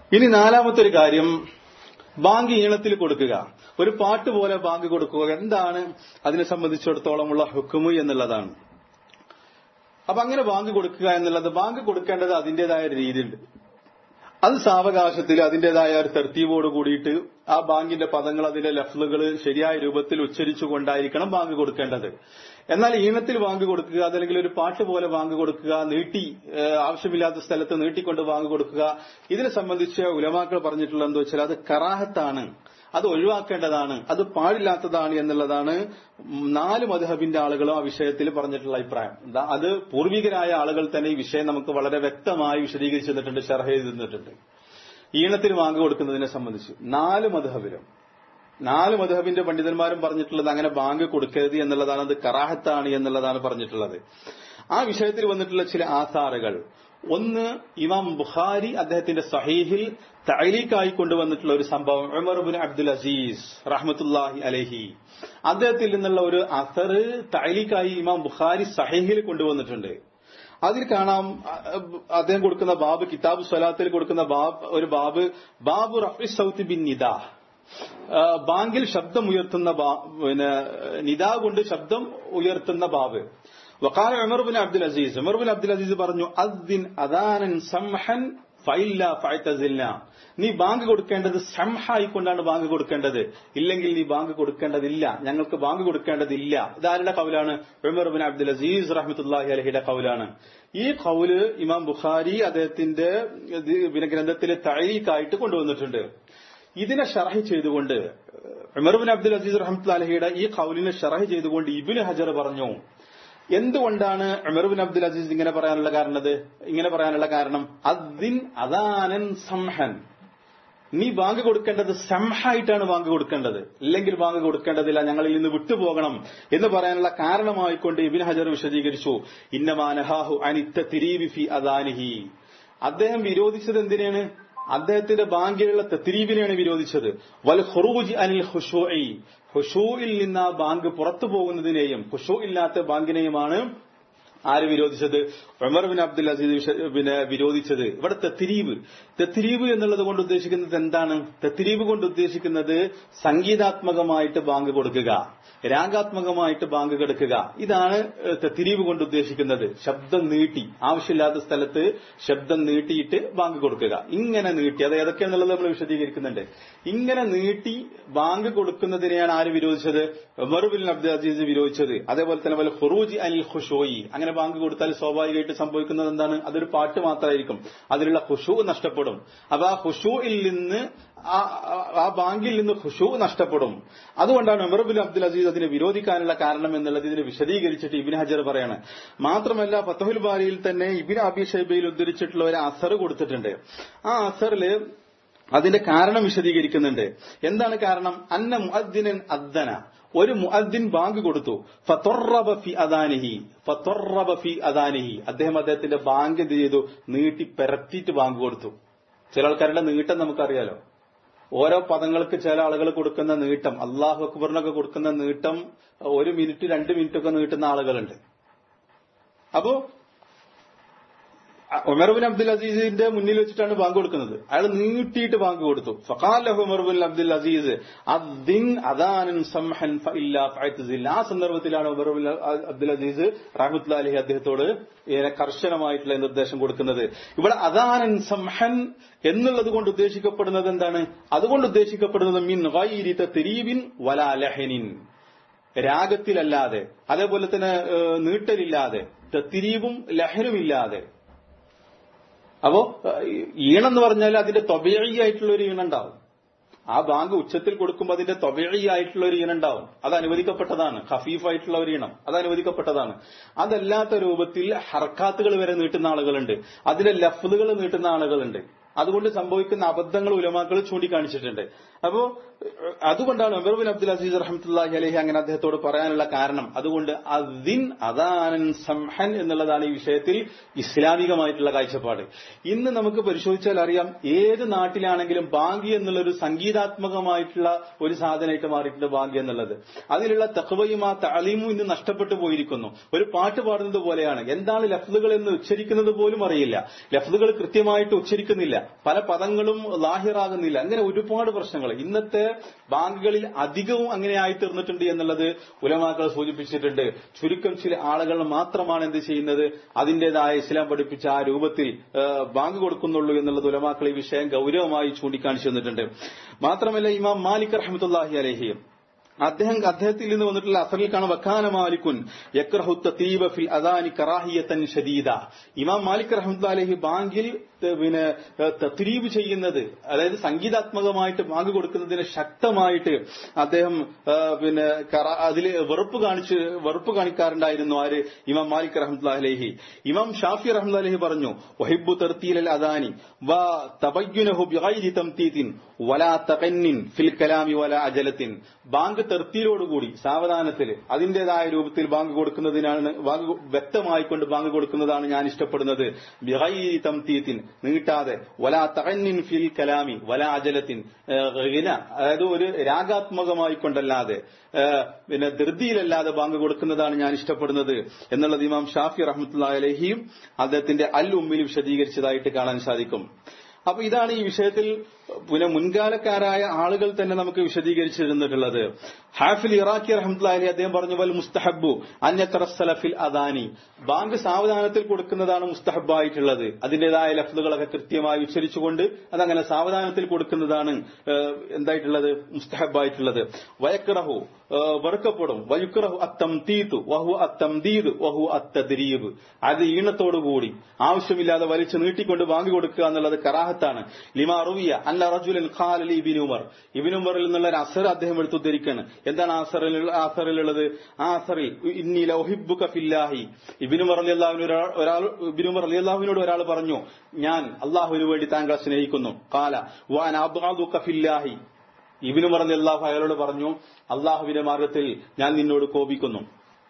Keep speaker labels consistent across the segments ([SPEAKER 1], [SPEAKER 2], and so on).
[SPEAKER 1] ഇനി നാലാമത്തെ ഒരു കാര്യം ബാങ്ക് ഈണത്തിൽ കൊടുക്കുക ഒരു പാട്ട് പോലെ ബാങ്ക് കൊടുക്കുക എന്താണ് അതിനെ സംബന്ധിച്ചിടത്തോളമുള്ള ഹുക്കുമു എന്നുള്ളതാണ് അപ്പൊ അങ്ങനെ ബാങ്ക് കൊടുക്കുക എന്നുള്ളത് ബാങ്ക് കൊടുക്കേണ്ടത് അതിന്റേതായ ഒരു രീതിയുണ്ട് അത് സാവകാശത്തിൽ അതിന്റേതായ ഒരു തെർത്തീവോട് കൂടിയിട്ട് ആ ബാങ്കിന്റെ പദങ്ങൾ അതിന്റെ ലഫ്ലുകൾ ശരിയായ രൂപത്തിൽ ഉച്ചരിച്ചുകൊണ്ടായിരിക്കണം ബാങ്ക് കൊടുക്കേണ്ടത് എന്നാൽ ഈണത്തിൽ ബാങ്ക് കൊടുക്കുക അതല്ലെങ്കിൽ ഒരു പാട്ട് പോലെ ബാങ്ക് കൊടുക്കുക നീട്ടി ഏഹ്, ആവശ്യമില്ലാത്ത സ്ഥലത്ത് നീട്ടിക്കൊണ്ട് ബാങ്ക് കൊടുക്കുക ഇതിനെ സംബന്ധിച്ച് ഉലമാക്കൾ പറഞ്ഞിട്ടുള്ളത് എന്താ വെച്ചാൽ അത് കറാഹത്താണ് അത് ഒഴിവാക്കേണ്ടതാണ് അത് പാടില്ലാത്തതാണ് എന്നുള്ളതാണ് നാല് മധുഹബിന്റെ ആളുകളും ആ വിഷയത്തിൽ പറഞ്ഞിട്ടുള്ള അഭിപ്രായം ദാ അത് പൂർവികരായ ആളുകൾ തന്നെ ഈ വിഷയം നമുക്ക് വളരെ വ്യക്തമായി വിശദീകരിച്ചു തന്നിട്ടുണ്ട് ഷർഹ ചെയ്ത് തന്നിട്ടുണ്ട് ഈണത്തിന് ബാങ്ക് കൊടുക്കുന്നതിനെ സംബന്ധിച്ച് നാല് മധുഹബിലും നാല് മധുഹബിന്റെ പണ്ഡിതന്മാരും പറഞ്ഞിട്ടുള്ളത് അങ്ങനെ ബാങ്ക് കൊടുക്കരുത് എന്നുള്ളതാണ് അത് കറാഹത്താണ് എന്നുള്ളതാണ് പറഞ്ഞിട്ടുള്ളത് ആ വിഷയത്തിൽ വന്നിട്ടുള്ള ചില ആധാറുകൾ ഒന്ന് ഇമാം ബുഖാരി അദ്ദേഹത്തിന്റെ സഹീഹിൽ തൈലീക്കായി കൊണ്ടുവന്നിട്ടുള്ള ഒരു സംഭവം ഉമർബുൻ അബ്ദുൽ അസീസ് റഹ്മത്തുല്ലാഹി അലഹി അദ്ദേഹത്തിൽ നിന്നുള്ള ഒരു അസർ തൈലീക്കായി ഇമാം ബുഖാരി സഹീഹിൽ കൊണ്ടുവന്നിട്ടുണ്ട് അതിൽ കാണാം അഹ് അദ്ദേഹം കൊടുക്കുന്ന ബാബ് കിതാബ് സ്വലാത്തിൽ കൊടുക്കുന്ന ബാബ് ഒരു ബാബ് ബാബു റഫി സൗത്ത് ബിൻ നിദാ ആ, ബാങ്കിൽ ശബ്ദം ഉയർത്തുന്ന ബാ- പിന്നെ നിദാ കൊണ്ട് ശബ്ദം ഉയർത്തുന്ന ബാബ് വക്കാല Umar bin Abdul Aziz Umar bin Abdul Aziz പറഞ്ഞു അദ്ദിൻ അദാനൻ സംഹൻ ഫൈല്ല ഫൈതസില്ല നീ ബാങ്ക് കൊടുക്കേണ്ടത് സംഹായിക്കൊണ്ടാണ് ബാങ്ക് കൊടുക്കേണ്ടത് ഇല്ലെങ്കിൽ നീ ബാങ്ക് കൊടുക്കേണ്ടതില്ല ഞങ്ങൾക്ക് ബാങ്ക് കൊടുക്കേണ്ടതില്ല ഇതാരുടെ കൗലാണ് ഉമർ ബിൻ അബ്ദുൽ അസീസ് റഹ്മത്തുല്ലാഹി അലഹിയുടെ കൗലാണ് ഈ കൗല് ഇമാം ബുഖാരി അദ്ദേഹത്തിന്റെ ഇത് പിന്നെ ഗ്രന്ഥത്തിലെ തഴീക്കായിട്ട് കൊണ്ടുവന്നിട്ടുണ്ട് ഇതിനെ ഷറഹ് ചെയ്തുകൊണ്ട് ഉമർ ബിൻ അബ്ദുൽ അസീസ് റഹ്മത്തുല്ലാഹി അലഹിയുടെ ഈ കൗലിനെ ഷറഹ് ചെയ്തുകൊണ്ട് ഇബിന് ഹജർ പറഞ്ഞു എന്തുകൊണ്ടാണ് ഉമർ ബിൻ അബ്ദുൽ അസീസ് ഇങ്ങനെ പറയാനുള്ള കാരണത് ഇങ്ങനെ പറയാനുള്ള കാരണം അദ്ദിൻ അദാനൻ സംഹൻ നീ ബാങ്ക് കൊടുക്കേണ്ടത് സംഹായിട്ടാണ് ബാങ്ക് കൊടുക്കേണ്ടത് ഇല്ലെങ്കിൽ ബാങ്ക് കൊടുക്കേണ്ടതില്ല ഞങ്ങളിൽ നിന്ന് വിട്ടുപോകണം എന്ന് പറയാനുള്ള കാരണമായിക്കൊണ്ട് ഇബിൻ ഹജർ വിശദീകരിച്ചു ഇന്നമാനഹാഹു അനിത്ത തിരീബിഫി അദാനിഹി അദ്ദേഹം വിരോധിച്ചത് എന്തിനാണ് അദ്ദേഹത്തിന്റെ ബാങ്കിലുള്ള തെത്തിരീവിനെയാണ് വിരോധിച്ചത് വൽ ഖുറൂജ് അനിൽ ഖുശൂഇ ഖുശൂഇൽ നിന്ന് ആ ബാങ്ക് പുറത്തു പോകുന്നതിനെയും ഖുശൂ ഇല്ലാത്ത ബാങ്കിനെയുമാണ് ആര് വിരോധിച്ചത് ഉമർ ബിൻ അബ്ദുൽ അസീസ് വിശ- പിന്നെ വിരോധിച്ചത് ഇവിടെ തെത്തിരീവ് തെത്തിരീവ് എന്നുള്ളത് കൊണ്ട് ഉദ്ദേശിക്കുന്നത് എന്താണ് തെത്തിരീവ് കൊണ്ട് ഉദ്ദേശിക്കുന്നത് സംഗീതാത്മകമായിട്ട് ബാങ്ക് കൊടുക്കുക രാഗാത്മകമായിട്ട് ബാങ്ക് കൊടുക്കുക ഇതാണ് ഏഹ്, തെത്തിരീവ് കൊണ്ട് ഉദ്ദേശിക്കുന്നത് ശബ്ദം നീട്ടി ആവശ്യമില്ലാത്ത സ്ഥലത്ത് ശബ്ദം നീട്ടിയിട്ട് ബാങ്ക് കൊടുക്കുക ഇങ്ങനെ നീട്ടി അത് ഏതൊക്കെയാണെന്നുള്ളത് നമ്മൾ വിശദീകരിക്കുന്നുണ്ട് ഇങ്ങനെ നീട്ടി ബാങ്ക് കൊടുക്കുന്നതിനെയാണ് ആര് വിരോധിച്ചത് ഉമർ ബിൻ അബ്ദുൽ അസീസ് വിരോധിച്ചത് അതേപോലെ തന്നെ വല്ല ഖുറൂജി അനിൽ ഖുഷോയി അങ്ങനെ ബാങ്ക് കൊടുത്താൽ സ്വാഭാവികമായിട്ട് സംഭവിക്കുന്നത് എന്താണ് അതൊരു പാട്ട് മാത്രമായിരിക്കും അതിലുള്ള ഖുഷു നഷ്ടപ്പെടും അപ്പൊ ആ ഖുഷുയിൽ നിന്ന് ആ- ആ- ആ ബാങ്കിൽ നിന്ന് ഖുഷു നഷ്ടപ്പെടും അതുകൊണ്ടാണ് ഉമർ ബിൻ അബ്ദുൽ അസീസ് അതിനെ വിരോധിക്കാനുള്ള കാരണം എന്നുള്ളത് ഇതിനെ വിശദീകരിച്ചിട്ട് ഇബിൻ ഹജർ പറയാണ് മാത്രമല്ല ഫത്തഹുൽ ബാരിയിൽ തന്നെ ഇബിൻ അബി ഷൈബയിൽ ഉദ്ധരിച്ചിട്ടുള്ള ഒരു അസർ കൊടുത്തിട്ടുണ്ട് ആ അസറില് അതിന്റെ കാരണം വിശദീകരിക്കുന്നുണ്ട് എന്താണ് കാരണം അന്ന മുഅദ്ദിനൻ അദ്ദന ഒരു മുഅദ്ദിൻ ബാങ്ക് കൊടുത്തു ഫതൊറബ ഫി അദാനിഹി ഫതൊറബ ഫി അദാനിഹി അദ്ദേഹം അദ്ദേഹത്തിന്റെ ബാങ്ക് എന്ത് ചെയ്തു നീട്ടി പെരത്തിയിട്ട് ബാങ്ക് കൊടുത്തു ചില ആൾക്കാരുടെ നീട്ടം നമുക്കറിയാലോ ഓരോ പദങ്ങൾക്ക് ചില ആളുകൾ കൊടുക്കുന്ന നീട്ടം അള്ളാഹു അക്ബറിനൊക്കെ കൊടുക്കുന്ന നീട്ടം ഒരു മിനിറ്റ് രണ്ട് മിനിറ്റ് ഒക്കെ നീട്ടുന്ന ആളുകളുണ്ട് അപ്പോ ഉമർ ബിൻ അബ്ദുൽ അസീസിന്റെ മുന്നിൽ വെച്ചിട്ടാണ് ബാങ്ക് കൊടുക്കുന്നത് അയാൾ നീട്ടിയിട്ട് ബാങ്ക് കൊടുത്തു ഫഖാൽ ലഹു ഉമർ ബിൻ അബ്ദുൽ അസീസ് അദ്ദിൻ അദാനൻ സംഹൻ ഫഇല്ലാ ഫഅത്സിൽ ആ സന്ദർഭത്തിലാണ് ഉമർ ബിൻ അബ്ദുൽ അസീസ് റഹ്മത്തുള്ളാഹി അലൈഹി അദ്ദേഹത്തോട് ഏറെ കർശനമായിട്ടുള്ള നിർദ്ദേശം കൊടുക്കുന്നത് ഇവിടെ അദാനൻ സംഹൻ എന്നുള്ളത് കൊണ്ട് ഉദ്ദേശിക്കപ്പെടുന്നത് എന്താണ് അതുകൊണ്ട് ഉദ്ദേശിക്കപ്പെടുന്നത് മിൻ ഗൈരി തരീബിൻ വലാ ലഹനിൻ രാഗത്തിലല്ലാതെ അതേപോലെ തന്നെ ഏഹ്, നീട്ടലില്ലാതെ തിരിവും ലഹനുമില്ലാതെ അപ്പോ ഏഹ്, ഈണം എന്ന് പറഞ്ഞാൽ അതിന്റെ തൊബയായിട്ടുള്ള ഒരു ഈണം ഉണ്ടാവും ആ ബാങ്ക് ഉച്ചത്തിൽ കൊടുക്കുമ്പോൾ അതിന്റെ തൊബയായിട്ടുള്ള ഒരു ഈണം ഉണ്ടാവും അത് അനുവദിക്കപ്പെട്ടതാണ് ഹഫീഫായിട്ടുള്ള ഒരു ഈണം അത് അനുവദിക്കപ്പെട്ടതാണ് അതല്ലാത്ത രൂപത്തിൽ ഹർക്കാത്തുകൾ വരെ നീട്ടുന്ന ആളുകളുണ്ട് അതിന്റെ ലഫ്ലുകൾ നീട്ടുന്ന ആളുകളുണ്ട് അതുകൊണ്ട് സംഭവിക്കുന്ന അബദ്ധങ്ങൾ ഉലമാക്കൾ ചൂണ്ടിക്കാണിച്ചിട്ടുണ്ട് അപ്പോ ഏഹ്, അതുകൊണ്ടാണ് ഉമർ ബിൻ അബ്ദുൽ അസീസ് റഹ്മത്തുല്ലാഹി അലഹി അങ്ങനെ അദ്ദേഹത്തോട് പറയാനുള്ള കാരണം അതുകൊണ്ട് അദിൻ അദാനൻ സംഹൻ എന്നുള്ളതാണ് ഈ വിഷയത്തിൽ ഇസ്ലാമികമായിട്ടുള്ള കാഴ്ചപ്പാട് ഇന്ന് നമുക്ക് പരിശോധിച്ചാൽ അറിയാം ഏത് നാട്ടിലാണെങ്കിലും ബാങ്കി എന്നുള്ളൊരു സംഗീതാത്മകമായിട്ടുള്ള ഒരു സാധനമായിട്ട് മാറിയിട്ടുണ്ട് ബാങ്കി എന്നുള്ളത് അതിലുള്ള തഖ്വയും ആ താലീമും ഇന്ന് നഷ്ടപ്പെട്ടു പോയിരിക്കുന്നു ഒരു പാട്ട് പാടുന്നത് പോലെയാണ് എന്താണ് ലഫ്ലുകൾ എന്ന് ഉച്ചരിക്കുന്നത് പോലും അറിയില്ല ലഫ്ലുകൾ കൃത്യമായിട്ട് ഉച്ചരിക്കുന്നില്ല പല പദങ്ങളും ലാഹിറാകുന്നില്ല അങ്ങനെ ഒരുപാട് പ്രശ്നങ്ങൾ ഇന്നത്തെ ബാങ്കുകളിൽ അധികവും അങ്ങനെ ആയി തീർന്നിട്ടുണ്ട് എന്നുള്ളത് ഉലമാക്കൾ സൂചിപ്പിച്ചിട്ടുണ്ട് ചുരുക്കം ചില ആളുകൾ മാത്രമാണ് എന്ത് ചെയ്യുന്നത് അതിന്റേതായ ഇസ്ലാം പഠിപ്പിച്ച ആ രൂപത്തിൽ ആ, ബാങ്ക് കൊടുക്കുന്നുള്ളൂ എന്നുള്ളത് ഉലമാക്കൾ ഈ വിഷയം ഗൌരവമായി ചൂണ്ടിക്കാണിച്ചു തന്നിട്ടുണ്ട് മാത്രമല്ല ഇമാം മാലിക് റഹ്മത്തുല്ലാഹി അലഹി അദ്ദേഹം അദ്ദേഹത്തിൽ നിന്ന് വന്നിട്ടുള്ള അസറിൽ കാണാൻ വക്കാന മാലിക്കുൻ യക്രഹു തീബ ഫിൽ അദാനി കറാഹിയത്തൻ ഷദീദ ഇമാം മാലിക് റഹ്മത്തുല്ലാഹി അലൈഹി ബാങ്കിൽ ത- പിന്നെ തത്രീബ് ചെയ്യുന്നത് അതായത് സംഗീതാത്മകമായിട്ട് ബാങ്ക് കൊടുക്കുന്നതിന് ശക്തമായിട്ട് അദ്ദേഹം ആ, പിന്നെ കറ- അതില് വെറുപ്പ് കാണിച്ച് വെറുപ്പ് കാണിക്കാറുണ്ടായിരുന്നു ആര് ഇമാം മാലിക് റഹ്മത്തുല്ലാഹി അലൈഹി ഇമാം ഷാഫി റഹ്മത്തുല്ലാഹി അലൈഹി പറഞ്ഞു വഹിബു തർത്തീൽ അൽ അദാനി വ തബയ്യുനഹു ബിഗൈരി തംതീതിൻ വലാ തകന്നിൻ ഫിൽ കലാമി വലാ അജലത്തിൻ ബാങ്ക് തെർത്തിയിലോടുകൂടി സാവധാനത്തിൽ അതിന്റേതായ രൂപത്തിൽ ബാങ്ക് കൊടുക്കുന്നതിനാണ് ബാങ്ക് വ്യക്തമായിക്കൊണ്ട് ബാങ്ക് കൊടുക്കുന്നതാണ് ഞാൻ ഇഷ്ടപ്പെടുന്നത് ബിഗൈരി തംതീതിൻ നീട്ടാതെ വലാ തകന്നിൻ ഫിൽ കലാമി വലാ അജലത്തിൻ ഏഹ് ഗിന അതായത് ഒരു രാഗാത്മകമായി കൊണ്ടല്ലാതെ ഏഹ് പിന്നെ ധൃതിയിലല്ലാതെ ബാങ്ക് കൊടുക്കുന്നതാണ് ഞാൻ ഇഷ്ടപ്പെടുന്നത് എന്നുള്ളത് ഇമാം ഷാഫി റഹ്മത്തുള്ള അലഹിയും അദ്ദേഹത്തിന്റെ അൽ ഉമ്മിൽ വിശദീകരിച്ചതായിട്ട് കാണാൻ സാധിക്കും അപ്പൊ ഇതാണ് ഈ വിഷയത്തിൽ പിന്നെ മുൻകാലക്കാരായ ആളുകൾ തന്നെ നമുക്ക് വിശദീകരിച്ചു തന്നിട്ടുള്ളത് ഹാഫിൽ ഇറാഖി റഹ്മത്തുള്ളി അദ്ദേഹം പറഞ്ഞു വൽ മുസ്തഹബു അന്യത്തറസ്സലഫിൽ അദാനി ബാങ്ക് സാവധാനത്തിൽ കൊടുക്കുന്നതാണ് മുസ്തഹബായിട്ടുള്ളത് അതിന്റേതായ ലഫ്ലുകളൊക്കെ കൃത്യമായി ഉച്ചരിച്ചുകൊണ്ട് അതങ്ങനെ സാവധാനത്തിൽ കൊടുക്കുന്നതാണ് ഏഹ്, എന്തായിട്ടുള്ളത് മുസ്തഹബായിട്ടുള്ളത് വയക്റഹു ഏഹ്, വെറുക്കപ്പെടും വയുക്റഹു അത്തം തീത്തു വഹു അത്തം ദീദ് വഹു അത്തദ്രീബ് അത് ഈണത്തോടുകൂടി ആവശ്യമില്ലാതെ വലിച്ചു നീട്ടിക്കൊണ്ട് വാങ്ങി കൊടുക്കുക എന്നുള്ളത് കറാഹത്താണ് ലിമാ റുവിയ അല്ല റജുലൻ ഖാലി ഇബിൻ ഉമർ ഇബിൻ ഉമറിൽ നിന്നുള്ള ഒരു അസർ അദ്ദേഹം എടുത്തുദ്ധരിക്കാണ് എന്താണ് ആ അസറിൽ ആ അസറിലുള്ളത് ആ അസറിൽ ഇന്നി ലൗഹിബ്ബുക ഫില്ലാഹി ഇബിൻ ഉമർ അലിയല്ലാഹുവിന് ഒരാൾ ഇബിൻ ഉമർ അലിയല്ലാഹുവിനോട് ഒരാൾ പറഞ്ഞു ഞാൻ അള്ളാഹുവിന് വേണ്ടി താങ്കളെ സ്നേഹിക്കുന്നു കാല വാൻ അബ്ഗാദുക ഫില്ലാഹി ഇബിൻ ഉമർ അലിയല്ലാഹു അയാളോട് പറഞ്ഞു അള്ളാഹുവിന്റെ മാർഗത്തിൽ ഞാൻ നിന്നോട് കോപിക്കുന്നു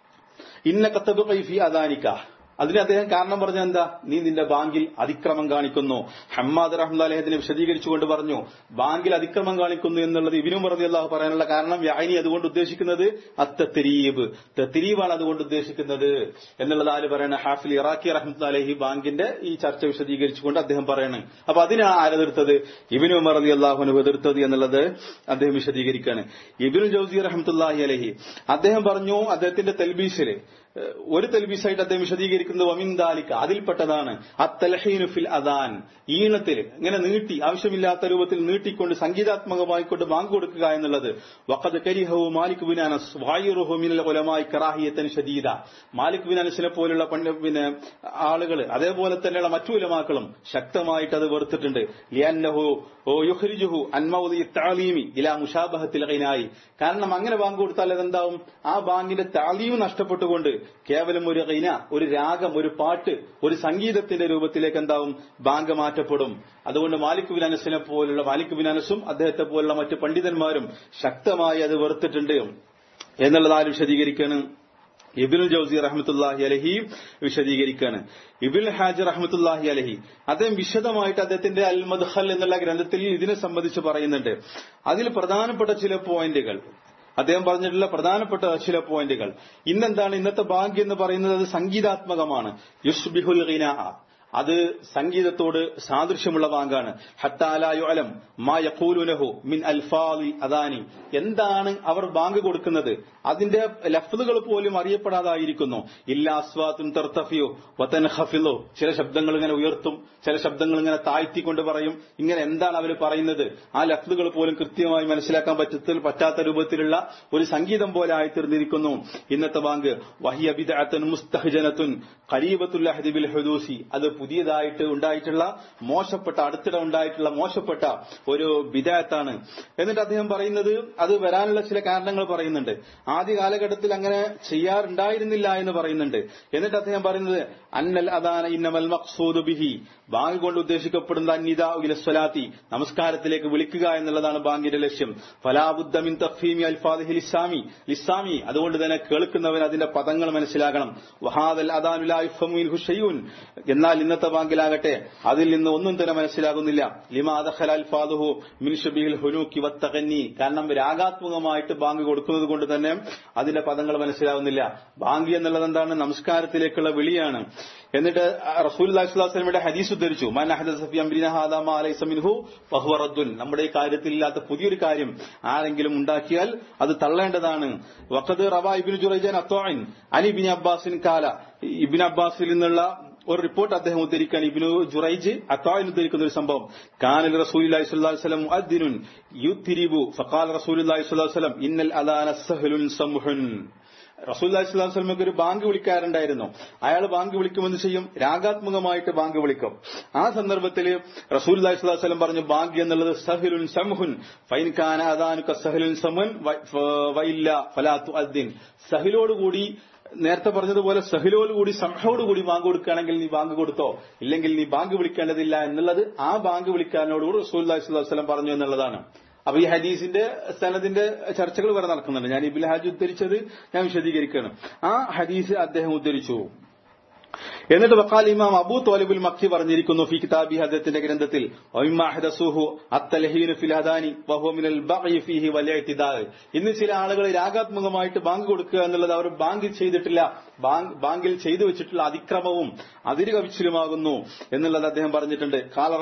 [SPEAKER 1] ഇന്ന കത്തബ് ഫി അദാനിക്ക അതിന് അദ്ദേഹം കാരണം പറഞ്ഞ എന്താ നീ നിന്റെ ബാങ്കിൽ അതിക്രമം കാണിക്കുന്നു ഹമ്മാദ് റഹ്മദ് അദ്ദേഹത്തിനെ വിശദീകരിച്ചുകൊണ്ട് പറഞ്ഞു ബാങ്കിൽ അതിക്രമം കാണിക്കുന്നു എന്നുള്ളത് ഇബിനും പറഞ്ഞു അള്ളാഹു പറയാനുള്ള കാരണം യാനി അതുകൊണ്ട് ഉദ്ദേശിക്കുന്നത് അത്തരീബ് തെരീബാണ് അതുകൊണ്ട് ഉദ്ദേശിക്കുന്നത് എന്നുള്ളത് ആര് പറയണ ഹാഫിൽ ഇറാഖി റഹ്മദ് അലഹി ബാങ്കിന്റെ ഈ ചർച്ച വിശദീകരിച്ചുകൊണ്ട് അദ്ദേഹം പറയണം അപ്പൊ അതിനാ ആരെതിർത്തത് ഇബിനു ഉമർ അലി അള്ളാഹുന് എതിർത്തത് എന്നുള്ളത് അദ്ദേഹം വിശദീകരിക്കുകയാണ് ഇബിനു ജൌസി റഹ്മത്തുല്ലാഹി അലഹി അദ്ദേഹം പറഞ്ഞു അദ്ദേഹത്തിന്റെ തെൽബീസില് ഏഹ് ഒരു തെൽബീസായിട്ട് അദ്ദേഹം വിശദീകരിക്കുന്നത് വമിന്ദാലിക്ക അതിൽപ്പെട്ടതാണ് അത്തലഹീനു ഫിൽ അദാൻ ഈണത്തിൽ ഇങ്ങനെ നീട്ടി ആവശ്യമില്ലാത്ത രൂപത്തിൽ നീട്ടിക്കൊണ്ട് സംഗീതാത്മകമായിക്കൊണ്ട് ബാങ്ക് കൊടുക്കുക എന്നുള്ളത് വഖദ് കരിഹു മാലിക് ബിൻ അനസ് വായുറുഹു മിനൽ ഉലമായി കറാഹിയത്തൻ ഷദീദ മാലിക് ബിൻ അനസിനെ പോലുള്ള പണ്ട് പിന്നെ ആളുകൾ അതേപോലെ തന്നെയുള്ള മറ്റു ഉലമാക്കളും ശക്തമായിട്ട് അത് വെറുത്തിട്ടുണ്ട് ലിയന്നഹു ഓ യുഹ്രിജുഹു അൻമൗദി താലീമി ഇലാ മുഷാബഹത്തിൽ ഖൈനായി കാരണം അങ്ങനെ ബാങ്ക് കൊടുത്താൽ അതെന്താവും ആ ബാങ്കിന്റെ താലീം നഷ്ടപ്പെട്ടുകൊണ്ട് കേവലം ഒരു ഖൈന ഒരു രാഗം ഒരു പാട്ട് ഒരു സംഗീതത്തിന്റെ രൂപത്തിലേക്ക് എന്താവും ബാങ്ക് മാറ്റപ്പെടും അതുകൊണ്ട് മാലിക് ബിൻ അനസിനെ പോലുള്ള മാലിക് ബിൻ അനസും അദ്ദേഹത്തെ പോലുള്ള മറ്റു പണ്ഡിതന്മാരും ശക്തമായി അത് വെറുത്തിട്ടുണ്ട് എന്നുള്ളത് ആര് വിശദീകരിക്കാണ് ഇബിനുൽ ജൌസി റഹ്മത്തുല്ലാഹി അലഹി വിശദീകരിക്കാണ് ഇബിൻ ഹാജ് റഹ്മത്തുല്ലാഹി അലഹി അദ്ദേഹം വിശദമായിട്ട് അദ്ദേഹത്തിന്റെ അൽ മദ്ഹൽ എന്നുള്ള ഗ്രന്ഥത്തിൽ ഇതിനെ സംബന്ധിച്ച് പറയുന്നുണ്ട് അതിൽ പ്രധാനപ്പെട്ട ചില പോയിന്റുകൾ അദ്ദേഹം പറഞ്ഞിട്ടുള്ള പ്രധാനപ്പെട്ട ചില പോയിന്റുകൾ ഇന്നെന്താണ് ഇന്നത്തെ ബാങ്ക് എന്ന് പറയുന്നത് അത് സംഗീതാത്മകമാണ് യുസ്ബിഹുൽ ഖിനാ അത് സംഗീതത്തോട് സാദൃശ്യമുള്ള ബാങ്കാണ് ഹത്താലായുഅലം മാ യഖൂലുനഹു മിൻ അൽഫാദി അദാനി എന്താണ് അവർ ബാങ്ക് കൊടുക്കുന്നത് അതിന്റെ ലഫ്ലുകൾ പോലും അറിയപ്പെടാതായിരിക്കുന്നു ഇല്ല അസ്വാത്തും തർത്തഫിയോ വതൻ ഹഫിലോ ചില ശബ്ദങ്ങൾ ഇങ്ങനെ ഉയർത്തും ചില ശബ്ദങ്ങൾ ഇങ്ങനെ താഴ്ത്തിക്കൊണ്ട് പറയും ഇങ്ങനെ എന്താണ് അവർ പറയുന്നത് ആ ലഫ്ലുകൾ പോലും കൃത്യമായി മനസ്സിലാക്കാൻ പറ്റത്തിൽ പറ്റാത്ത രൂപത്തിലുള്ള ഒരു സംഗീതം പോലെ ആയിത്തീർന്നിരിക്കുന്നു ഇന്നത്തെ ബാങ്ക് വഹിയ ബിദഅത്തുൻ മുസ്തഹ്ജനത്തുൻ ഖരീബത്തുൽ അഹ്ദി ബിൽ ഹുദൂസി അത് പുതിയതായിട്ട് ഉണ്ടായിട്ടുള്ള മോശപ്പെട്ട അടുത്തിടെ ഉണ്ടായിട്ടുള്ള മോശപ്പെട്ട ഒരു ബിദായത്താണ് എന്നിട്ട് അദ്ദേഹം പറയുന്നത് അത് വരാനുള്ള ചില കാരണങ്ങൾ പറയുന്നുണ്ട് ആദ്യ കാലഘട്ടത്തിൽ അങ്ങനെ ചെയ്യാറുണ്ടായിരുന്നില്ല എന്ന് പറയുന്നുണ്ട് എന്നിട്ട് അദ്ദേഹം പറയുന്നത് അന്നൽ അദാന ഇന്നമൽ മഖ്സൂദ് ബിഹി ബാങ്ക് കൊണ്ട് ഉദ്ദേശിക്കപ്പെടുന്ന അന്നിത സ്വലാത്തി നമസ്കാരത്തിലേക്ക് വിളിക്കുക എന്നുള്ളതാണ് ബാങ്കിന്റെ ലക്ഷ്യം ഫലാബുദ്ദമിൻ തഫീമി അൽഫാദിഹി ലിസാമി ലിസാമി അതുകൊണ്ട് തന്നെ കേൾക്കുന്നവൻ അതിന്റെ പദങ്ങൾ മനസ്സിലാക്കണം വഹാദൽ അദാനുലായുൻ എന്നാൽ ഇന്നത്തെ ഇന്നത്തെ ബാങ്കിലാകട്ടെ അതിൽ നിന്ന് ഒന്നും തന്നെ മനസ്സിലാകുന്നില്ല ലിമാദഹലാൽഫാദുഹു മിൻഷബിഹിൽ ഹുനൂക്കി വത്തകന്നി കാരണം രാഗാത്മകമായിട്ട് ബാങ്ക് കൊടുക്കുന്നത് കൊണ്ട് തന്നെ അതിന്റെ പദങ്ങൾ മനസ്സിലാകുന്നില്ല ബാങ്ക് എന്നുള്ളത് എന്താണ് നമസ്കാരത്തിലേക്കുള്ള വിളിയാണ് എന്നിട്ട് റസൂൽ അള്ളാഹിസ്ലാസ്ലമിയുടെ ഹദീസ് ഉദ്ധരിച്ചു മൻ അഹദസ ഫി അംരിന ഹാദാ മാ ലൈസ മിൻഹു ഫഹുവ റദ്ദുൻ നമ്മുടെ ഈ കാര്യത്തിൽ ഇല്ലാത്ത പുതിയൊരു കാര്യം ആരെങ്കിലും ഉണ്ടാക്കിയാൽ അത് തള്ളേണ്ടതാണ് വഖദ് റവ ഇബ്നു ജുറൈജാൻ അത്വാഇൻ അലി ഇബ്നു അബ്ബാസിൻ കാല ഇബ്നു അബ്ബാസിൽ നിന്നുള്ള ഒരു റിപ്പോർട്ട് അദ്ദേഹം ഉദ്ധരിക്കാൻ ഇബ്നു ജുറൈജ് അത്തായിൽ ഉദ്ധരിക്കുന്ന ഒരു സംഭവം കാനൽ റസൂലുള്ളാഹി സ്വല്ലല്ലാഹു അലൈഹി വസല്ലം മുഅദ്ദിനുൻ യുത്തിരിബു ഫഖാല റസൂലുള്ളാഹി സ്വല്ലല്ലാഹു അലൈഹി വസല്ലം ഇന്നൽ അദാന സഹലുൻ സംഹുൻ റസൂല്ലാഹി സ്വലാഹു വസ്ലമക്ക് ഒരു ബാങ്ക് വിളിക്കാറുണ്ടായിരുന്നു അയാൾ ബാങ്ക് വിളിക്കുമെന്ന് ചെയ്യും രാഗാത്മകമായിട്ട് ബാങ്ക് വിളിക്കും ആ സന്ദർഭത്തിൽ റസൂല്ലാഹി സ്വലാഹു വസ്ലം പറഞ്ഞു ബാങ്ക് എന്നുള്ളത് സഹലുൻ സംഹുൻ ഫൈൻ ഖാന അദാനുക സഹലുൻ സമുൻ വൈല്ല ഫലാത്തു അദ്ദിൻ സഹിലോടുകൂടി നേരത്തെ പറഞ്ഞതുപോലെ സഹിലോടുകൂടി സംഹയോടുകൂടി ബാങ്ക് കൊടുക്കുകയാണെങ്കിൽ നീ ബാങ്ക് കൊടുത്തോ ഇല്ലെങ്കിൽ നീ ബാങ്ക് വിളിക്കേണ്ടതില്ല എന്നുള്ളത് ആ ബാങ്ക് വിളിക്കാനോടുകൂടി റസൂല്ലാഹി സ്വലാഹു വസ്ലം പറഞ്ഞു എന്നുള്ളതാണ് അപ്പൊ ഈ ഹദീസിന്റെ സനദിന്റെ ചർച്ചകൾ വരെ നടക്കുന്നുണ്ട് ഞാൻ ഇബിൽ ഹാജ് ഉദ്ധരിച്ചത് ഞാൻ വിശദീകരിക്കുകയാണ് ആ ഹദീസ് അദ്ദേഹം ഉദ്ധരിച്ചു എന്നിട്ട് വക്കാൽ ഇമാം അബൂ തോലിബുൽ മക്കി പറഞ്ഞിരിക്കുന്നു ഫി കിതാബി അദ്ദേഹത്തിന്റെ ഗ്രന്ഥത്തിൽ ഇന്ന് ചില ആളുകൾ രാഗാത്മകമായിട്ട് ബാങ്ക് കൊടുക്കുക എന്നുള്ളത് അവർ ബാങ്ക് ചെയ്തിട്ടില്ല ബാങ്കിൽ ചെയ്തു വെച്ചിട്ടുള്ള അതിക്രമവും അതിര് കവിച്ചിലുമാകുന്നു എന്നുള്ളത് അദ്ദേഹം പറഞ്ഞിട്ടുണ്ട്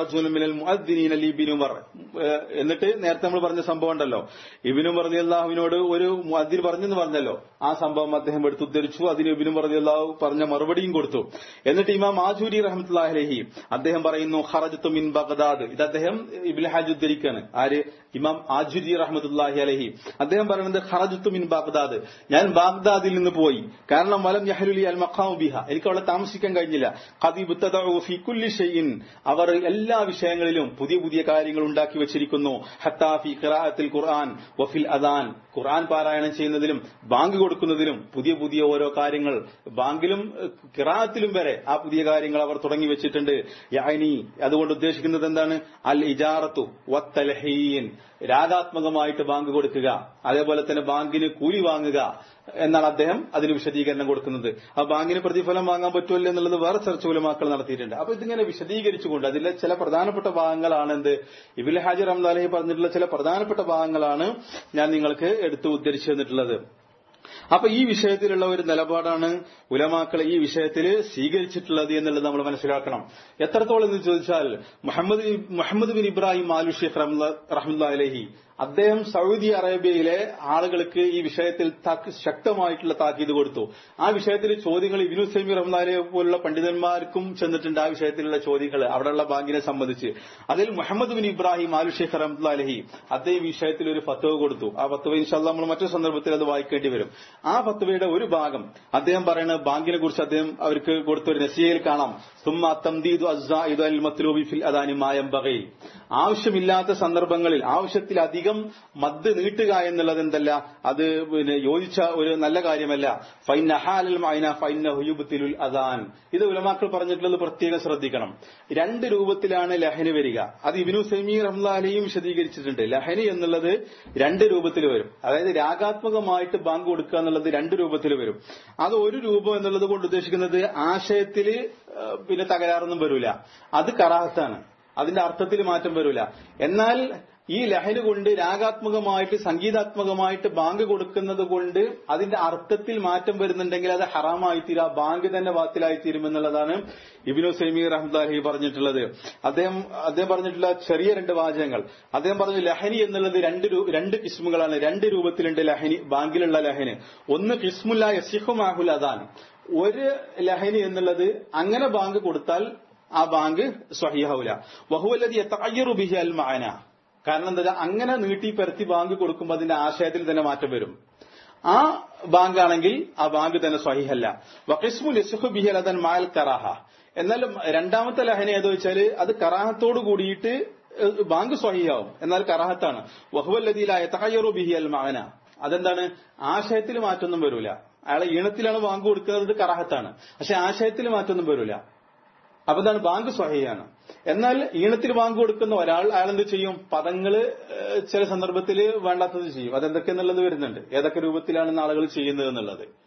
[SPEAKER 1] കാലറജുലിബിനുമർ എന്നിട്ട് നേരത്തെ നമ്മൾ പറഞ്ഞ സംഭവം ഉണ്ടല്ലോ ഇബിനു പറഞ്ഞ അള്ളാഹുവിനോട് ഒരു അതിര് പറഞ്ഞെന്ന് പറഞ്ഞല്ലോ ആ സംഭവം അദ്ദേഹം എടുത്ത് ഉദ്ധരിച്ചു അതിന് ഇബിനു പറഞ്ഞ അള്ളാഹു പറഞ്ഞ മറുപടിയും കൊടുത്തു എന്നിട്ട് ഇമാം ആജൂരി റഹ്മത്തുല്ലാഹി അലഹി അദ്ദേഹം പറയുന്നു ഖറജത്തു മിൻ ബഗ്ദാദ് ഇത് അദ്ദേഹം ഇബ്നു ഹാജ് ഉദ്ധരിക്കാണ് ആര് ഇമാം ആജുരി റഹ്മത്തുല്ലാഹി അലഹി അദ്ദേഹം പറയുന്നത് ഖറജത്തു മിൻ ബാഗ്ദാദ് ഞാൻ ബാഗ്ദാദിൽ നിന്ന് പോയി കാരണം വലം യഹലുലി അൽ മഖാമു ബിഹ എനിക്ക് അവിടെ താമസിക്കാൻ കഴിഞ്ഞില്ല ഖദീബ് ഫി കുല്ലി ഷൈഇൻ അവർ എല്ലാ വിഷയങ്ങളിലും പുതിയ പുതിയ കാര്യങ്ങൾ ഉണ്ടാക്കി വെച്ചിരിക്കുന്നു ഹത്താ ഫി ഖിറാഅത്തിൽ ഖുർആൻ വഫിൽ അദാൻ ഖുർആൻ പാരായണം ചെയ്യുന്നതിലും ബാങ്ക് കൊടുക്കുന്നതിലും പുതിയ പുതിയ ഓരോ കാര്യങ്ങൾ ബാങ്കിലും കിറാത്തിലും വരെ ആ പുതിയ കാര്യങ്ങൾ അവർ തുടങ്ങി വെച്ചിട്ടുണ്ട് യാനി അതുകൊണ്ട് ഉദ്ദേശിക്കുന്നത് എന്താണ് അൽ ഇജാറത്തു വത്തലഹീൻ രാഗാത്മകമായിട്ട് ബാങ്ക് കൊടുക്കുക അതേപോലെ തന്നെ ബാങ്കിന് കൂലി വാങ്ങുക എന്നാണ് അദ്ദേഹം അതിന് വിശദീകരണം കൊടുക്കുന്നത് ആ ബാങ്കിന് പ്രതിഫലം വാങ്ങാൻ പറ്റുമല്ലോ എന്നുള്ളത് വേറെ ചർച്ച ഉലമാക്കൾ നടത്തിയിട്ടുണ്ട് അപ്പൊ ഇതിങ്ങനെ വിശദീകരിച്ചുകൊണ്ട് അതിലെ ചില പ്രധാനപ്പെട്ട ഭാഗങ്ങളാണ് എന്ത് ഇബിൽ ഹാജി റംദാലഹി പറഞ്ഞിട്ടുള്ള ചില പ്രധാനപ്പെട്ട ഭാഗങ്ങളാണ് ഞാൻ നിങ്ങൾക്ക് എടുത്ത് ഉദ്ധരിച്ചു തന്നിട്ടുള്ളത് അപ്പൊ ഈ വിഷയത്തിലുള്ള ഒരു നിലപാടാണ് ഉലമാക്കൾ ഈ വിഷയത്തിൽ സ്വീകരിച്ചിട്ടുള്ളത് എന്നുള്ളത് നമ്മൾ മനസ്സിലാക്കണം എത്രത്തോളം എന്ന് ചോദിച്ചാൽ Muhammad Muhammad bin Ibrahim Al Sheikh റഹ്മുല്ല അലഹി അദ്ദേഹം സൗദി അറേബ്യയിലെ ആളുകൾക്ക് ഈ വിഷയത്തിൽ ശക്തമായിട്ടുള്ള താക്കീത് കൊടുത്തു ആ വിഷയത്തിൽ ചോദ്യങ്ങൾ ഇബിനു സൈമി റഹ്മാനെ പോലുള്ള പണ്ഡിതന്മാർക്കും ചെന്നിട്ടുണ്ട് ആ വിഷയത്തിലുള്ള ചോദ്യങ്ങൾ അവിടെയുള്ള ബാങ്കിനെ സംബന്ധിച്ച് അതിൽ Muhammad bin Ibrahim Al Sheikh റഹ്മുല്ല അലഹി അദ്ദേഹം ഈ വിഷയത്തിൽ ഒരു ഫത്വ കൊടുത്തു ആ ഫത്വ ഇൻഷാല്ല നമ്മൾ മറ്റൊരു സന്ദർഭത്തിൽ അത് വായിക്കേണ്ടി വരും ആ ഫത്വയുടെ ഒരു ഭാഗം അദ്ദേഹം പറയുന്ന ബാങ്കിനെ കുറിച്ച് അദ്ദേഹം അവർക്ക് കൊടുത്ത ഒരു നസിയയിൽ കാണാം സുമ്മ തംദീദു അസ്സാഇദു അൽ മത്ലൂബി ഫിൽ അദാനി മായം ബഗയിൽ ആവശ്യമില്ലാത്ത സന്ദർഭങ്ങളിൽ ആവശ്യത്തിലധികം മദ് നീട്ടുക എന്നുള്ളത് എന്തല്ല അത് പിന്നെ യോജിച്ച ഒരു നല്ല കാര്യമല്ല ഫൈൻ അഹാലൽ മൈന ഫൈൻ ഹുയുബത്തിലുൽ അദാൻ ഇത് ഉലമാക്കൾ പറഞ്ഞിട്ടുള്ളത് പ്രത്യേകം ശ്രദ്ധിക്കണം രണ്ട് രൂപത്തിലാണ് ലഹന് വരിക അത് ഇബിനു സെമി റംലാലയും വിശദീകരിച്ചിട്ടുണ്ട് ലഹന് എന്നുള്ളത് രണ്ട് രൂപത്തിൽ വരും അതായത് രാഗാത്മകമായിട്ട് ബാങ്ക് കൊടുക്കുക എന്നുള്ളത് രണ്ട് രൂപത്തിൽ വരും അത് ഒരു രൂപം എന്നുള്ളത് കൊണ്ട് ഉദ്ദേശിക്കുന്നത് ആശയത്തിൽ പിന്നെ തകരാറൊന്നും വരൂല അത് കറാഹത്താണ് അതിന്റെ അർത്ഥത്തിൽ മാറ്റം വരൂല എന്നാൽ ഈ ലഹരി കൊണ്ട് രാഗാത്മകമായിട്ട് സംഗീതാത്മകമായിട്ട് ബാങ്ക് കൊടുക്കുന്നത് കൊണ്ട് അതിന്റെ അർത്ഥത്തിൽ മാറ്റം വരുന്നുണ്ടെങ്കിൽ അത് ഹറാമായിത്തീരും ആ ബാങ്ക് തന്നെ ബാത്തിലായിത്തീരും എന്നുള്ളതാണ് ഇബിനു സൈമി റഹ്മദാലി പറഞ്ഞിട്ടുള്ളത് അദ്ദേഹം അദ്ദേഹം പറഞ്ഞിട്ടുള്ള ചെറിയ രണ്ട് വാചകങ്ങൾ അദ്ദേഹം പറഞ്ഞു ലഹനി എന്നുള്ളത് രണ്ട് രണ്ട് കിസ്മുകളാണ് രണ്ട് രൂപത്തിലുണ്ട് ലഹനി ബാങ്കിലുള്ള ലഹന് ഒന്ന് കിസ്മുല്ല യസിഹുമാഹുൽ അദാൻ ഒരു ലഹനി എന്നുള്ളത് അങ്ങനെ ബാങ്ക് കൊടുത്താൽ ആ ബാങ്ക് സ്വഹിയാവൂല വഹുവല്ലതി എത്തയ്യറു ബിഹി അൽ മാന കാരണം എന്താ അങ്ങനെ നീട്ടി പരത്തി ബാങ്ക് കൊടുക്കുമ്പോൾ അതിന്റെ ആശയത്തിൽ തന്നെ മാറ്റം വരും ആ ബാങ്ക് ആണെങ്കിൽ ആ ബാങ്ക് തന്നെ സ്വഹിഹല്ല വഖിസ്മു ലിസുഹു ബിഹി അലദൻ മാൽ കറാഹ എന്നാൽ രണ്ടാമത്തെ ലഹന ഏതോ വെച്ചാൽ അത് കറാഹത്തോട് കൂടിയിട്ട് ബാങ്ക് സ്വഹിയാവും എന്നാൽ കറാഹത്താണ് വഹുവല്ലതിയിലായ തഹയ്യറു ബിഹി അൽ മാന അതെന്താണ് ആശയത്തിൽ മാറ്റൊന്നും വരൂല അയാളെ ഈണത്തിലാണ് ബാങ്ക് കൊടുക്കുന്നത് കറാഹത്താണ് പക്ഷെ ആശയത്തിൽ മാറ്റൊന്നും വരൂല അപ്പൊ എന്താണ് ബാങ്ക് സ്വഹയാണ് എന്നാൽ ഈണത്തിൽ ബാങ്ക് കൊടുക്കുന്ന ഒരാൾ അയാൾ എന്ത് ചെയ്യും പദങ്ങള് ചില സന്ദർഭത്തിൽ വേണ്ടാത്തത് ചെയ്യും അതെന്തൊക്കെ എന്നുള്ളത് വരുന്നുണ്ട് ഏതൊക്കെ രൂപത്തിലാണ് ആളുകൾ ചെയ്യുന്നത് എന്നുള്ളത്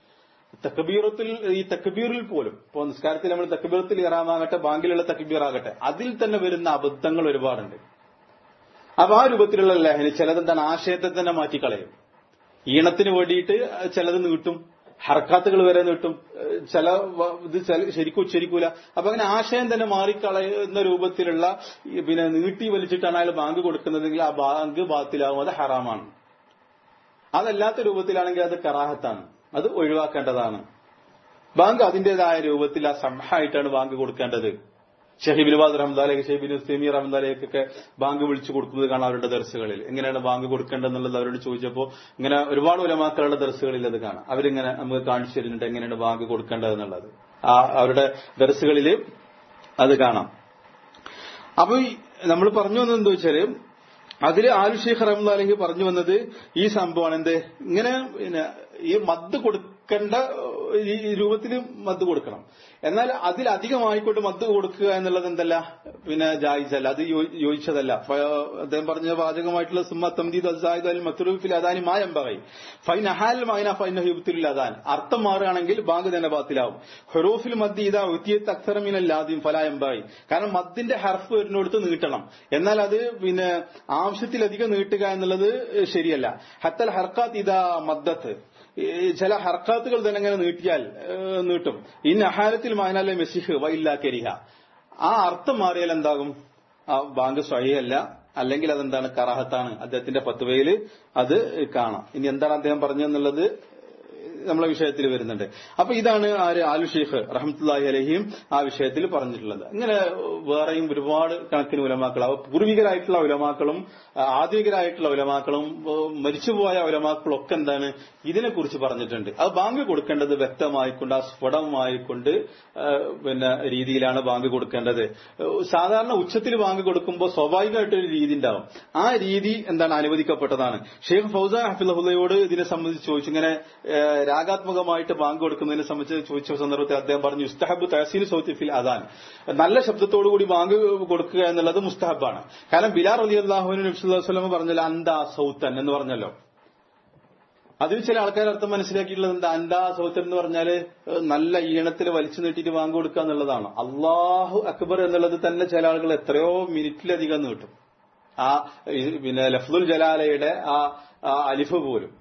[SPEAKER 1] തക്കബീറത്തിൽ ഈ തക്കബീറിൽ പോലും ഇപ്പോൾ നിസ്കാരത്തിൽ നമ്മൾ തക്കബീറത്തിൽ ഇറാമാകട്ടെ ബാങ്കിലുള്ള തക്കബീർ ആകട്ടെ അതിൽ തന്നെ വരുന്ന അബദ്ധങ്ങൾ ഒരുപാടുണ്ട് അപ്പൊ ആ രൂപത്തിലുള്ള ലഹരി ചിലതെന്താണ് ആശയത്തെ തന്നെ മാറ്റിക്കളയും ഈണത്തിന് വേണ്ടിയിട്ട് ചിലത് നീട്ടും ഹർക്കാത്തുകൾ വരെ നീട്ടും ഏഹ് ചില വ- ഇത് ചില- ശരിക്കും ഉച്ചരിക്കൂല അപ്പൊ അങ്ങനെ ആശയം തന്നെ മാറിക്കളയുന്ന രൂപത്തിലുള്ള ഈ പിന്നെ നീട്ടി വലിച്ചിട്ടാണ് അയാൾ ബാങ്ക് കൊടുക്കുന്നതെങ്കിൽ ആ ബാങ്ക് ബാത്തിലാവും അത് ഹറാമാണ് അതല്ലാത്ത രൂപത്തിലാണെങ്കിൽ അത് കറാഹത്താണ് അത് ഒഴിവാക്കേണ്ടതാണ് ബാങ്ക് അതിന്റേതായ രൂപത്തിൽ ആ സംഹായിട്ടാണ് ബാങ്ക് കൊടുക്കേണ്ടത് ഷഹീബിൻ ബാദ് റഹ്മദാലേക്ക് ഷഹീബിൻ സെമി റഹ്മദാലേക്കൊക്കെ ബാങ്ക് വിളിച്ചു കൊടുക്കുന്നത് കാണാം അവരുടെ ദർസുകളിൽ എങ്ങനെയാണ് ബാങ്ക് കൊടുക്കേണ്ടതെന്നുള്ളത് അവരോട് ചോദിച്ചപ്പോൾ ഇങ്ങനെ ഒരുപാട് ഉലമാക്കളുടെ ദർസുകളിൽ അത് കാണാം അവരിങ്ങനെ നമുക്ക് കാണിച്ചു തരുന്നുണ്ട് എങ്ങനെയാണ് ബാങ്ക് കൊടുക്കേണ്ടതെന്നുള്ളത് ആ അവരുടെ ദർസുകളിൽ അത് കാണാം അപ്പൊ നമ്മൾ പറഞ്ഞു വന്നത് എന്താ വെച്ചാല് അതില് ആലു ഷെയ്ഖ് റഹ്മുല്ലാലെങ്കിൽ പറഞ്ഞു വന്നത് ഈ സംഭവമാണ് എന്ത് ഇങ്ങനെ പിന്നെ ഈ മദ് കൊടുക്കേണ്ട ഈ രൂപത്തിൽ മദ് കൊടുക്കണം എന്നാൽ അതിലധികമായിക്കൊണ്ട് മദ് കൊടുക്കുക എന്നുള്ളത് എന്തല്ല പിന്നെ ജായിസല്ല അത് യോ- യോജിച്ചതല്ല ഫ- അദ്ദേഹം പറഞ്ഞ വാചകമായിട്ടുള്ള സുമ്മ തംദീദ് അസായിദ് അൽ മത്തുറുഫിൽ അദാനി മായമ്പകൈ ഫൈൻ അഹാൽ മൈന ഫൈൻ ഹ്യൂബത്തുൽ അദാൻ അർത്ഥം മാറുകയാണെങ്കിൽ ബാങ്ക് തന്നെ ബാത്തിലാവും ഹെറൂഫിൽ മദ് ഇതാ ഉത്തിയത്ത് അക്സറമിനൽ ആദ്യം ഫലായമ്പായി കാരണം മദ്ദിന്റെ ഹർഫ് വരുന്നിടത്ത് നീട്ടണം എന്നാൽ അത് പിന്നെ ആവശ്യത്തിലധികം നീട്ടുക എന്നുള്ളത് ശരിയല്ല ഹത്തൽ ഹർക്കാത്ത് ഇതാ മദ്ദത്ത് ഈ ചില ഹർക്കാത്തുകൾ തന്നെ ഇങ്ങനെ നീട്ടിയാൽ ഏഹ്, നീട്ടും ഈ നഹാരത്തിൽ മാനാലെ മെസ്സിഹ് വൈല്ലാ കരിഹ ആ അർത്ഥം മാറിയാൽ എന്താകും ആ ബാങ്ക് സ്വയല്ല അല്ലെങ്കിൽ അതെന്താണ് കറാഹത്താണ് അദ്ദേഹത്തിന്റെ പത്തുവയിൽ അത് കാണാം ഇനി എന്താണ് അദ്ദേഹം പറഞ്ഞതെന്നുള്ളത് നമ്മളെ വിഷയത്തിൽ വരുന്നുണ്ട് അപ്പൊ ഇതാണ് ആര് ആലു ഷെയ്ഖ് റഹമത്തുല്ലാഹി അലഹിയും ആ വിഷയത്തിൽ പറഞ്ഞിട്ടുള്ളത് ഇങ്ങനെ വേറെയും ഒരുപാട് കണക്കിന് ഉലമാക്കൾ അവ പൂർവികരായിട്ടുള്ള ഉലമാക്കളും ആ, ആധുനികരായിട്ടുള്ള ഉലമാക്കളും ഏ, മരിച്ചുപോയ ഉലമാക്കളും ഒക്കെ എന്താണ് ഇതിനെക്കുറിച്ച് പറഞ്ഞിട്ടുണ്ട് അത് ബാങ്ക് കൊടുക്കേണ്ടത് വ്യക്തമായിക്കൊണ്ട് ആ സ്ഫുടമായിക്കൊണ്ട് ഏ, പിന്നെ രീതിയിലാണ് ബാങ്ക് കൊടുക്കേണ്ടത് ഏ, സാധാരണ ഉച്ചത്തിൽ ബാങ്ക് കൊടുക്കുമ്പോൾ സ്വാഭാവികമായിട്ടൊരു രീതി ഉണ്ടാവും ആ രീതി എന്താണ് അനുവദിക്കപ്പെട്ടതാണ് ഷെയ്ഖ് ഫൗസാൻ ഹഫിള്ളയോട് ഇതിനെ സംബന്ധിച്ച് ചോദിച്ചു ഇങ്ങനെ ഏ, രാഗാത്മകമായിട്ട് ബാങ്ക് കൊടുക്കുന്നതിനെ സംബന്ധിച്ച് ചോദിച്ച സന്ദർഭത്തിൽ അദ്ദേഹം പറഞ്ഞു മുസ്തഹബ് തഹസീൽ സൗത്തി ഫിൽ അദാൻ നല്ല ശബ്ദത്തോടുകൂടി ബാങ്ക് കൊടുക്കുക എന്നുള്ളത് മുസ്തഹബാണ് കാരണം ബിലാർ അലി അള്ളാഹുവിന് നബ്സുല്ലാസ്ലം പറഞ്ഞല്ലോ അന്താ സൗത്തൻ എന്ന് പറഞ്ഞല്ലോ അതിൽ ചില ആൾക്കാർ അർത്ഥം മനസ്സിലാക്കിയിട്ടുള്ളത് എന്താ അന്താ സൗത്തൻ എന്ന് പറഞ്ഞാല് ഏഹ്, നല്ല ഈണത്തിൽ വലിച്ചു നീട്ടിയിട്ട് ബാങ്ക് കൊടുക്കുക എന്നുള്ളതാണ് അള്ളാഹു അക്ബർ എന്നുള്ളത് തന്നെ ചില ആളുകൾ എത്രയോ മിനിറ്റിലധികം നീട്ടും ആ ഈ പിന്നെ ലഫ്ദുൽ ജലാലയുടെ ആ ആ അലിഫ് പോലും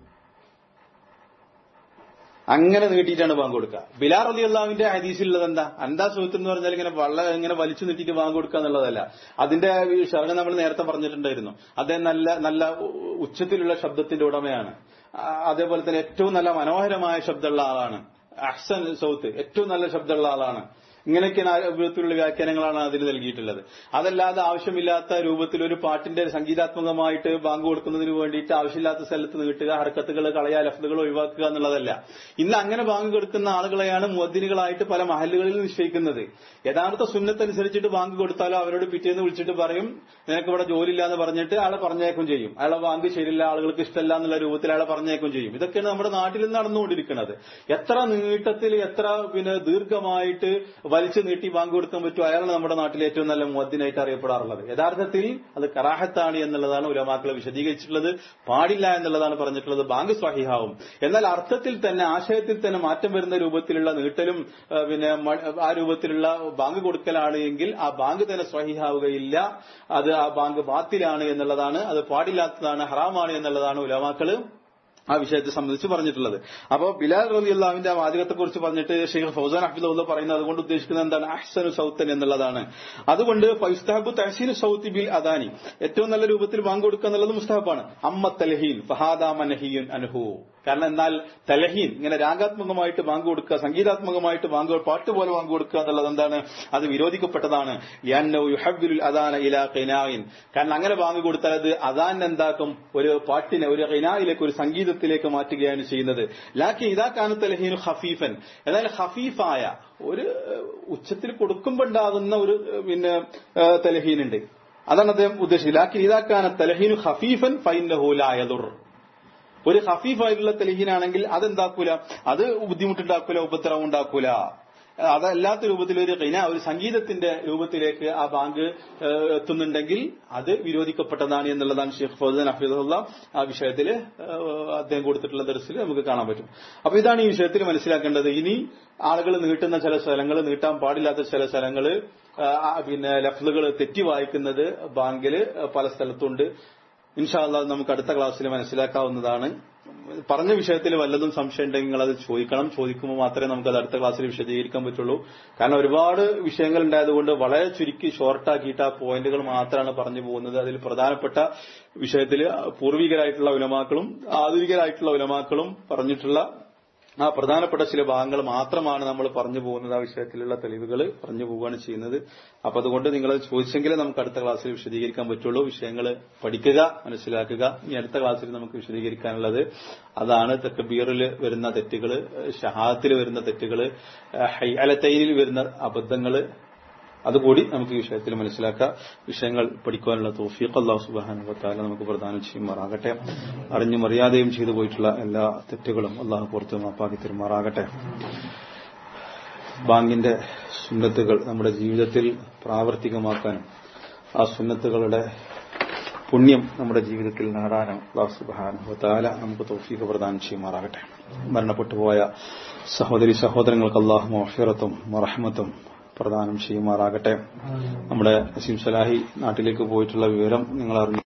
[SPEAKER 1] അങ്ങനെ നീട്ടിയിട്ടാണ് ബാങ്ക് കൊടുക്കുക ബിലാർ അലി അള്ളാഹുവിന്റെ ഹദീസിലുള്ളത് എന്താ അന്താ സുഹൃത്ത് എന്ന് പറഞ്ഞാൽ ഇങ്ങനെ വള്ള ഇങ്ങനെ വലിച്ചു നീട്ടിയിട്ട് ബാങ്ക് കൊടുക്കുക എന്നുള്ളതല്ല അതിന്റെ ശരണം നമ്മൾ നേരത്തെ പറഞ്ഞിട്ടുണ്ടായിരുന്നു അദ്ദേഹം നല്ല നല്ല ഉച്ചത്തിലുള്ള ശബ്ദത്തിന്റെ ഉടമയാണ് ആ, അതേപോലെ തന്നെ ഏറ്റവും നല്ല മനോഹരമായ ശബ്ദമുള്ള ആളാണ് അഹ്സൻ സൗത്ത് ഏറ്റവും നല്ല ശബ്ദമുള്ള ആളാണ് ഇങ്ങനെയൊക്കെയാണ് ആ വിധത്തിലുള്ള വ്യാഖ്യാനങ്ങളാണ് അതിൽ നൽകിയിട്ടുള്ളത് അതല്ലാതെ ആവശ്യമില്ലാത്ത രൂപത്തിൽ ഒരു പാട്ടിന്റെ സംഗീതാത്മകമായിട്ട് ബാങ്ക് കൊടുക്കുന്നതിന് വേണ്ടിയിട്ട് ആവശ്യമില്ലാത്ത സ്ഥലത്ത് നീട്ടുക ഹർക്കത്തുകൾ കളയുക ലഫ്തുകൾ ഒഴിവാക്കുക എന്നുള്ളതല്ല ഇന്ന് അങ്ങനെ ബാങ്ക് കൊടുക്കുന്ന ആളുകളെയാണ് മുദ്ദിനുകളായിട്ട് പല മഹല്ലുകളിൽ നിശ്ചയിക്കുന്നത് യഥാർത്ഥ സുന്നത്തനുസരിച്ചിട്ട് ബാങ്ക് കൊടുത്താലോ അവരോട് പിറ്റേന്ന് വിളിച്ചിട്ട് പറയും നിനക്ക് ഇവിടെ ജോലിയില്ല എന്ന് പറഞ്ഞിട്ട് അയാളെ പറഞ്ഞേക്കും ചെയ്യും അയാളെ ബാങ്ക് ശരിയില്ല ആളുകൾക്ക് ഇഷ്ടമല്ല എന്നുള്ള രൂപത്തിൽ അയാളെ പറഞ്ഞേക്കും ചെയ്യും ഇതൊക്കെയാണ് നമ്മുടെ നാട്ടിൽ നിന്ന് നടന്നുകൊണ്ടിരിക്കുന്നത് എത്ര നീട്ടത്തിൽ എത്ര പിന്നെ ദീർഘമായിട്ട് വലിച്ചു നീട്ടി ബാങ്ക് കൊടുക്കാൻ പറ്റും അയാളാണ് നമ്മുടെ നാട്ടിലെ ഏറ്റവും നല്ല മുദ്ദിനായിട്ട് അറിയപ്പെടാറുള്ളത് യഥാർത്ഥത്തിൽ അത് കറാഹത്താണ് എന്നുള്ളതാണ് ഉലമാക്കളെ വിശദീകരിച്ചിട്ടുള്ളത് പാടില്ല എന്നുള്ളതാണ് പറഞ്ഞിട്ടുള്ളത് ബാങ്ക് സ്വഹിഹാവും എന്നാൽ അർത്ഥത്തിൽ തന്നെ ആശയത്തിൽ തന്നെ മാറ്റം വരുന്ന രൂപത്തിലുള്ള നീട്ടലും ആ, പിന്നെ മ- ആ രൂപത്തിലുള്ള ബാങ്ക് കൊടുക്കലാണ് എങ്കിൽ ആ ബാങ്ക് തന്നെ സ്വഹിഹാവുകയില്ല അത് ആ ബാങ്ക് ബാത്തിലാണ് എന്നുള്ളതാണ് അത് പാടില്ലാത്തതാണ് ഹറാമാണ് എന്നുള്ളതാണ് ഉലമാക്കള് ആ വിഷയത്തെ സംബന്ധിച്ച് പറഞ്ഞിട്ടുള്ളത് അപ്പോ ബിലാൽ റബി അള്ളാവിന്റെ ആ വാചകത്തെ കുറിച്ച് പറഞ്ഞിട്ട് ഷെയ്ഖ് ഫൗസാൻ അഹ്ഫിദുള്ള പറയുന്നത് അതുകൊണ്ട് ഉദ്ദേശിക്കുന്നത് എന്താണ് അഹ്സനു സൗത്തൻ എന്നുള്ളതാണ് അതുകൊണ്ട് ഫൈസ്താബു തഹസീനു സൗത്തി ബിൽ അദാനി ഏറ്റവും നല്ല രൂപത്തിൽ ബാങ്ക് കൊടുക്കുക എന്നുള്ളത് മുസ്തഹബാണ് അമ്മ തലഹീൻ ഫഹാദാ മനഹിയുൻ അൻഹു കാരണം എന്നാൽ തലഹീൻ ഇങ്ങനെ രാഗാത്മകമായിട്ട് ബാങ്ക് കൊടുക്കുക സംഗീതാത്മകമായിട്ട് ബാങ്ക് പാട്ട് പോലെ ബാങ്ക് കൊടുക്കുക എന്നുള്ളത് എന്താണ് അത് വിരോധിക്കപ്പെട്ടതാണ് യന്നൗ യുഹബ്ബിലുൽ അദാന ഇലാ ഖിനായിൻ കാരണം അങ്ങനെ ബാങ്ക് കൊടുത്താൽ അത് അദാൻ എന്താക്കും ഒരു പാട്ടിനെ ഒരു ഖിനായിലേക്ക് ഒരു സംഗീതത്തിലേക്ക് മാറ്റുകയാണ് ചെയ്യുന്നത് ലാക്കി ഇതാ കാന തലഹീനു ഖഫീഫൻ എന്നാൽ ഖഫീഫായ ഒരു ഏഹ്, ഉച്ചത്തിൽ കൊടുക്കുമ്പോൾ ഉണ്ടാകുന്ന ഒരു ഏഹ്, പിന്നെ ഏഹ്, തലഹീനുണ്ട് അതാണ് അദ്ദേഹം ഉദ്ദേശിച്ചത് ലാക്കി ഇതാ കാന തലഹീനു ഖഫീഫൻ ഫൈനഹു ലാ യദുർ ഒരു ഹഫീഫായിട്ടുള്ള തെലീഹിനാണെങ്കിൽ അതെന്താക്കൂല അത് ബുദ്ധിമുട്ടുണ്ടാക്കൂല ഉപദ്രവം ഉണ്ടാക്കൂല അതല്ലാത്ത രൂപത്തിൽ ഒരു ഖിന ഒരു സംഗീതത്തിന്റെ രൂപത്തിലേക്ക് ആ ബാങ്ക് ഏഹ്, എത്തുന്നുണ്ടെങ്കിൽ അത് വിരോധിക്കപ്പെട്ടതാണ് എന്നുള്ളതാണ് ഷെയ്ഖ് ഫൗസൻ ഹഫീദുള്ള ആ വിഷയത്തിൽ അദ്ദേഹം കൊടുത്തിട്ടുള്ള ദർസിൽ നമുക്ക് കാണാൻ പറ്റും അപ്പൊ ഇതാണ് ഈ വിഷയത്തിൽ മനസ്സിലാക്കേണ്ടത് ഇനി ആളുകൾ നീട്ടുന്ന ചില സ്ഥലങ്ങൾ നീട്ടാൻ പാടില്ലാത്ത ചില സ്ഥലങ്ങൾ പിന്നെ ലഫ്ലുകൾ തെറ്റി വായിക്കുന്നത് ബാങ്കിൽ പല സ്ഥലത്തുണ്ട് ഇൻഷാല്ല നമുക്ക് അടുത്ത ക്ലാസ്സിൽ മനസ്സിലാക്കാവുന്നതാണ് പറഞ്ഞ വിഷയത്തിൽ വല്ലതും സംശയം ഉണ്ടെങ്കിൽ നിങ്ങൾ അത് ചോദിക്കണം ചോദിക്കുമ്പോൾ മാത്രമേ നമുക്ക് അത് അടുത്ത ക്ലാസ്സിൽ വിശദീകരിക്കാൻ പറ്റുള്ളൂ കാരണം ഒരുപാട് വിഷയങ്ങൾ ഉണ്ടായതുകൊണ്ട് വളരെ ചുരുക്കി ഷോർട്ടാക്കിയിട്ട് ആ പോയിന്റുകൾ മാത്രമാണ് പറഞ്ഞു പോകുന്നത് അതിൽ പ്രധാനപ്പെട്ട വിഷയത്തിൽ പൂർവികരായിട്ടുള്ള ഉലമാക്കളും ആധുനികരായിട്ടുള്ള ഉലമാക്കളും പറഞ്ഞിട്ടുള്ള ആ പ്രധാനപ്പെട്ട ചില ഭാഗങ്ങൾ മാത്രമാണ് നമ്മൾ പറഞ്ഞു പോകുന്നത് ആ വിഷയത്തിലുള്ള തെളിവുകൾ പറഞ്ഞു പോവുകയാണ് ചെയ്യുന്നത് അപ്പൊ അതുകൊണ്ട് നിങ്ങൾ ചോദിച്ചെങ്കിലേ നമുക്ക് അടുത്ത ക്ലാസ്സിൽ വിശദീകരിക്കാൻ പറ്റുള്ളൂ വിഷയങ്ങൾ പഠിക്കുക മനസ്സിലാക്കുക ഇനി അടുത്ത ക്ലാസ്സിൽ നമുക്ക് വിശദീകരിക്കാനുള്ളത് അതാണ് തക്കബീറിൽ വരുന്ന തെറ്റുകൾ ഷഹാത്തിൽ വരുന്ന തെറ്റുകൾ ഹൈഅലത്തൈനിൽ വരുന്ന അബദ്ധങ്ങൾ അതുകൂടി നമുക്ക് ഈ വിഷയത്തിൽ മനസ്സിലാക്കാം വിഷയങ്ങൾ പഠിക്കുവാനുള്ള തോഫീഖ് അള്ളാഹു സുബാനുവത്താല നമുക്ക് പ്രദാനം ചെയ്യുമാറാകട്ടെ അറിഞ്ഞും അറിയാതെയും ചെയ്തു പോയിട്ടുള്ള എല്ലാ തെറ്റുകളും അള്ളാഹു പുറത്ത് മാപ്പാക്കി തരുമാറാകട്ടെ ബാങ്കിന്റെ സുന്നത്തുകൾ നമ്മുടെ ജീവിതത്തിൽ പ്രാവർത്തികമാക്കാനും ആ സുന്നത്തുകളുടെ പുണ്യം നമ്മുടെ ജീവിതത്തിൽ നേടാനും അള്ളാഹു സുബാനുവത്താല നമുക്ക് തോഫീഖ് പ്രദാനം ചെയ്യുമാറാകട്ടെ മരണപ്പെട്ടു പോയ സഹോദരി സഹോദരങ്ങൾക്ക് അള്ളാഹു മൊഫിറത്തും മറഹമത്തും പ്രദാനം ചെയ്യുമാറാകട്ടെ നമ്മുടെ നസീം സലാഹി നാട്ടിലേക്ക് പോയിട്ടുള്ള വിവരം നിങ്ങൾ അറിഞ്ഞു